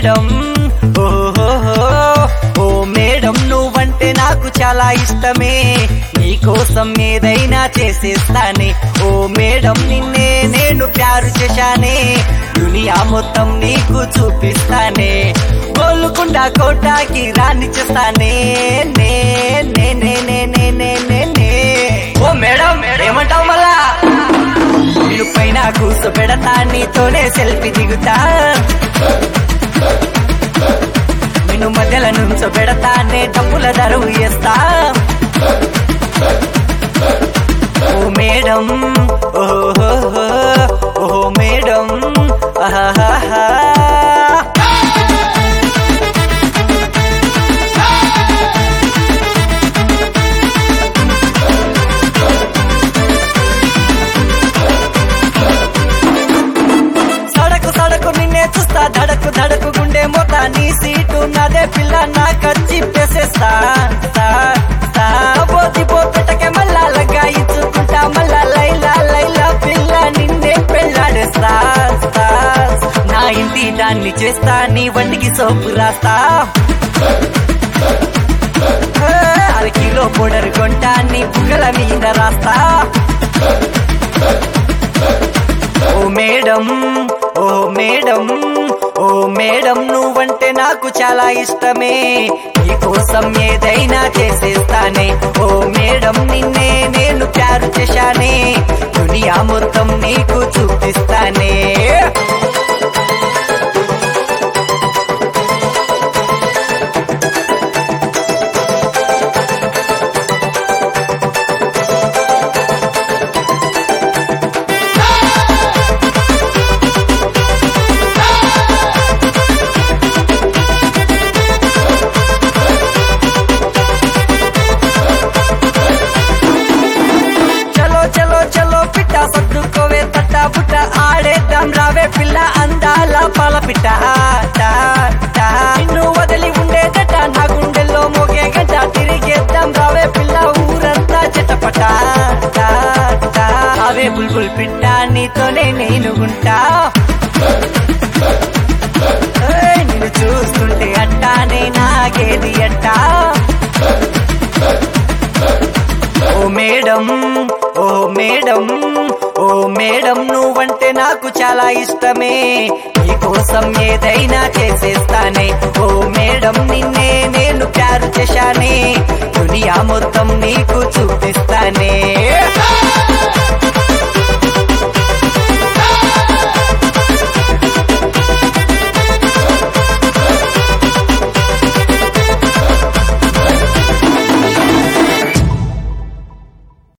Madam ఓహో ఓ madam నువ్వంటే నాకు చాలా ఇష్టమే నీకోసం ఏదైనా చేసేస్తానే ఓ మేడం నిన్నే నేను ప్యారు చేశానే దునియా మొత్తం నీకు చూపిస్తానే గోల్కొండ కోటాకి రాని చేస్తానే నే నే నే నే నే నే నే నే ఓ మేడం ఏమంటావు మళ్ళా ఇల్లు పైన కూర్చోబెడతా నీతోనే సెల్ఫీ దిగుతా నేను మధ్యలో నుంచో పెడతా నే డబ్బుల దరువు వేస్తా ఓ మేడం ఓహో ఓహో మేడం ఆహాహా సడకు సడకు నిన్నే చూస్తా ధడకు ధడకు గుండె మోత నీ సీటు నాదే పిల్ల నా కచ్చి పేసేస్తా తా, తా. పోతి పోపెట్టకే మళ్ళా లగ్గా ఇచ్చుకుంటా మళ్ళా లైలా లైలా పిల్ల నిన్నే పెళ్ళాడేస్తా తా. నా ఇంటి దాన్ని చేస్తా నీ వంటికి సోపు రాస్తా ఏ, అర కిలో పొడరు కొంటా నీ బుగ్గల మీద రాస్తా oh madam oh madam oh madam నువ్వంటే నాకు చాలా ఇష్టమే నీకోసం ఏదైనా చేసేస్తానే ఓ మేడం నిన్నే నేను ప్యారు చేశానే దునియా మొత్తం నీకు చూపిస్తానే చలో చలో చలో పిట్ట సర్దుకోవే తట్ట బుట్ట ఆడేద్దాం రావే పిల్ల అందాల పాల పిట్ట టా, టా. నిన్ను వదిలి ఉండేదట నా గుండెల్లో మోగే గంట తిరిగేద్దాం రావే పిల్ల ఊరంతా చెట్టపట టా, టా. అవే బుల్బుల్ పిట్ట నీతోనే నేను గుంటా ఏయ్, నిన్ను చూస్తుంటే అట్టానే నాగేది అట్టా oh madam oh madam oh madam నువ్వంటే నాకు చాలా ఇష్టమే నీకోసం ఏదైనా చేసేస్తానే ఓ మేడం నిన్నే నేను ప్యారు చేశానే దునియా మొత్తం నీకు చూపిస్తానే